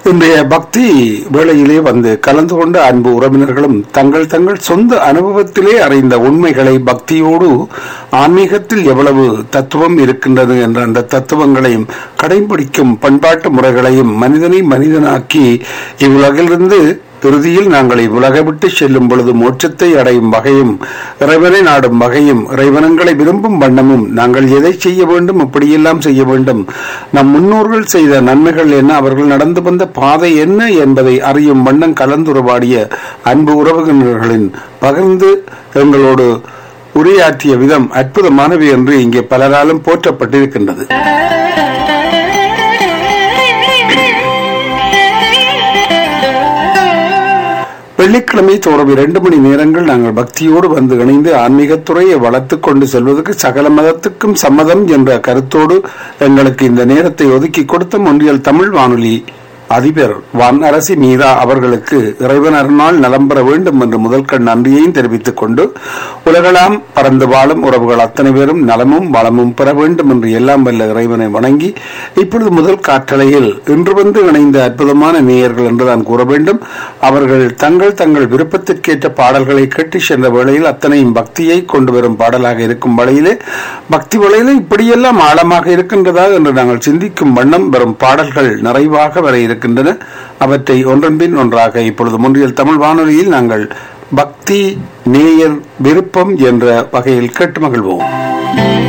இன்றைய பக்தி வேளையிலே வந்து கலந்து கொண்ட அன்பு உறவினர்களும் தங்கள் தங்கள் சொந்த அனுபவத்திலே அறிந்த உண்மைகளை பக்தியோடு ஆன்மீகத்தில் எவ்வளவு தத்துவம் இருக்கின்றது என்ற அந்த தத்துவங்களையும் கடைபிடிக்கும் பண்பாட்டு முறைகளையும் மனிதனை மனிதனாக்கி இவ்வுலகிலிருந்து இறுதியில் நாங்கள் இவ்வுலகை விட்டு செல்லும் பொழுது மோட்சத்தை அடையும் வகையும் இறைவனை நாடும் வகையும் இறைவனங்களை விரும்பும் வண்ணமும் நாங்கள் எதை செய்ய வேண்டும் அப்படியெல்லாம் செய்ய வேண்டும் நம் முன்னோர்கள் செய்த நன்மைகள் என்ன அவர்கள் நடந்து வந்த பாதை என்ன என்பதை அறியும் வண்ணம் கலந்துரையாடிய அன்பு உறவுகளின் பகிர்ந்து எங்களோடு உரையாற்றிய விதம் அற்புதமானவை என்று இங்கே பலராலும் போற்றப்பட்டிருக்கின்றது வெள்ளிக்கிழமை தோறும் இரண்டு மணி நேரங்கள் நாங்கள் பக்தியோடு வந்து இணைந்து ஆன்மீகத்துறையை வளர்த்துக் கொண்டு செல்வதற்கு சகல மதத்துக்கும் சம்மதம் என்ற கருத்தோடு எங்களுக்கு இந்த நேரத்தை ஒதுக்கி கொடுத்த ஒன்றியல் தமிழ் வானொலி அதிபர் வான் அரசி மீரா அவர்களுக்கு இறைவன் அருளால் நலம் பெற வேண்டும் என்று முதல் கண் நன்றியையும் தெரிவித்துக் கொண்டு உலகளாம் பறந்து வாழும் உறவுகள் அத்தனை பேரும் நலமும் வளமும் பெற வேண்டும் என்று எல்லாம் வல்ல இறைவனை வணங்கி இப்பொழுது முதல் காற்றலையில் இன்று வந்து இணைந்த அற்புதமான நேயர்கள் என்று நான் கூற வேண்டும் அவர்கள் தங்கள் தங்கள் விருப்பத்திற்கேற்ற பாடல்களை கேட்டு சென்ற வேளையில் அத்தனையும் பக்தியை கொண்டு வரும் பாடலாக இருக்கும் வழியிலே பக்தி வழியிலே இப்படியெல்லாம் ஆழமாக இருக்கின்றதா என்று நாங்கள் சிந்திக்கும் வண்ணம் வரும் பாடல்கள் நிறைவாக வர இருக்கின்றன அவற்றை ஒன்றன் பின் ஒன்றாக இப்பொழுது முன்றியல் தமிழ் வானொலியில் நாங்கள் பக்தி நேயர் விருப்பம் என்ற வகையில் கேட்டு மகிழ்வோம்